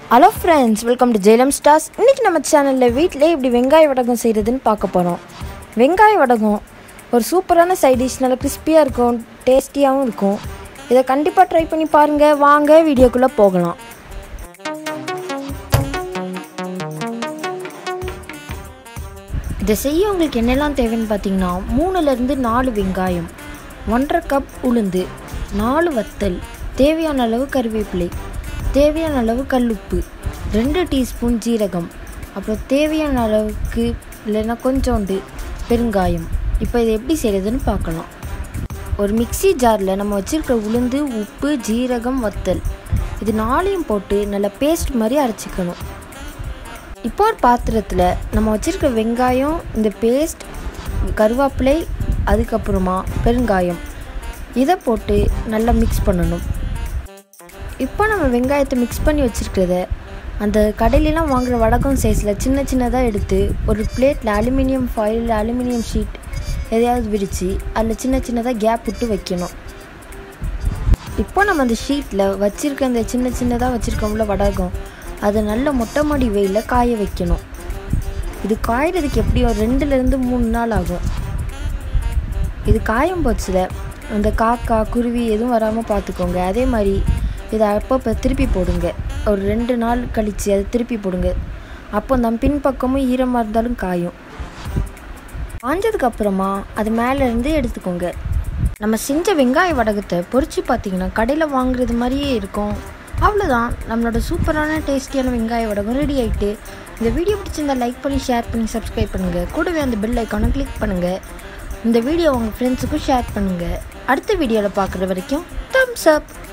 hello friends welcome to ஜெயலம் stars இன்றைக்கி நம்ம சேனலில் வீட்டிலே இப்படி வெங்காய வடகம் செய்கிறதுன்னு பார்க்க போகிறோம் வெங்காய வடகம் ஒரு சூப்பரான சைட் டிஷ் நல்லா கிறிஸ்பியாக இருக்கும் டேஸ்டியாகவும் இருக்கும் இதை கண்டிப்பாக ட்ரை பண்ணி பாருங்கள் வாங்க வீடியோக்குள்ளே போகலாம் இதை செய்ய உங்களுக்கு என்னெல்லாம் தேவைன்னு பார்த்தீங்கன்னா மூணுலேருந்து நாலு வெங்காயம் ஒன்றரை கப் உளுந்து நாலு வத்தல் தேவையான அளவு கருவேப்பிலை தேவையான அளவு கல்லுப்பு ரெண்டு டீஸ்பூன் ஜீரகம் அப்புறம் தேவையான அளவுக்கு இல்லைன்னா கொஞ்சோண்டு பெருங்காயம் இப்போ இதை எப்படி செய்கிறதுன்னு பார்க்கலாம் ஒரு மிக்ஸி ஜாரில் நம்ம வச்சுருக்கிற உளுந்து உப்பு ஜீரகம் வத்தல் இது நாளையும் போட்டு நல்லா பேஸ்ட் மாதிரி அரைச்சிக்கணும் இப்போ ஒரு பாத்திரத்தில் நம்ம வச்சுருக்க வெங்காயம் இந்த பேஸ்ட் கருவேப்பிலை அதுக்கப்புறமா பெருங்காயம் இதை போட்டு நல்லா மிக்ஸ் பண்ணணும் இப்போ நம்ம வெங்காயத்தை மிக்ஸ் பண்ணி வச்சுருக்கிறத அந்த கடையிலலாம் வாங்குகிற வடகம் சைஸில் சின்ன சின்னதாக எடுத்து ஒரு பிளேட்டில் அலுமினியம் ஃபாயில் அலுமினியம் ஷீட் எதையாவது விரித்து அதில் சின்ன சின்னதாக கேப் விட்டு வைக்கணும் இப்போ நம்ம அந்த ஷீட்டில் வச்சுருக்க அந்த சின்ன சின்னதாக வச்சுருக்கோம்ல வடகம் அதை நல்ல மொட்டை மாடி வெயிலில் காய வைக்கணும் இது காயறதுக்கு எப்படி ஒரு ரெண்டுலேருந்து மூணு நாள் ஆகும் இது காயும் போச்சில் அந்த காக்கா குருவி எதுவும் வராமல் பார்த்துக்கோங்க அதே மாதிரி இதை அப்பப்போ திருப்பி போடுங்க ஒரு ரெண்டு நாள் கழித்து அதை திருப்பி போடுங்க அப்போ அந்த பின்பக்கமும் ஈரமாக இருந்தாலும் காயும் காஞ்சதுக்கு அப்புறமா அது மேலேருந்து எடுத்துக்கோங்க நம்ம செஞ்ச வெங்காய வடகத்தை பொரிச்சு பார்த்தீங்கன்னா கடையில் வாங்குறது மாதிரியே இருக்கும் அவ்வளோதான் நம்மளோட சூப்பரான டேஸ்டியான வெங்காய வடகம் ரெடி ஆகிட்டு இந்த வீடியோ பிடிச்சிருந்தா லைக் பண்ணி ஷேர் பண்ணி சப்ஸ்கிரைப் பண்ணுங்கள் கூடவே அந்த பெல் ஐக்கானை கிளிக் பண்ணுங்கள் இந்த வீடியோ உங்கள் ஃப்ரெண்ட்ஸுக்கும் ஷேர் பண்ணுங்கள் அடுத்த வீடியோவில் பார்க்குற வரைக்கும் தம்ஸ் அப்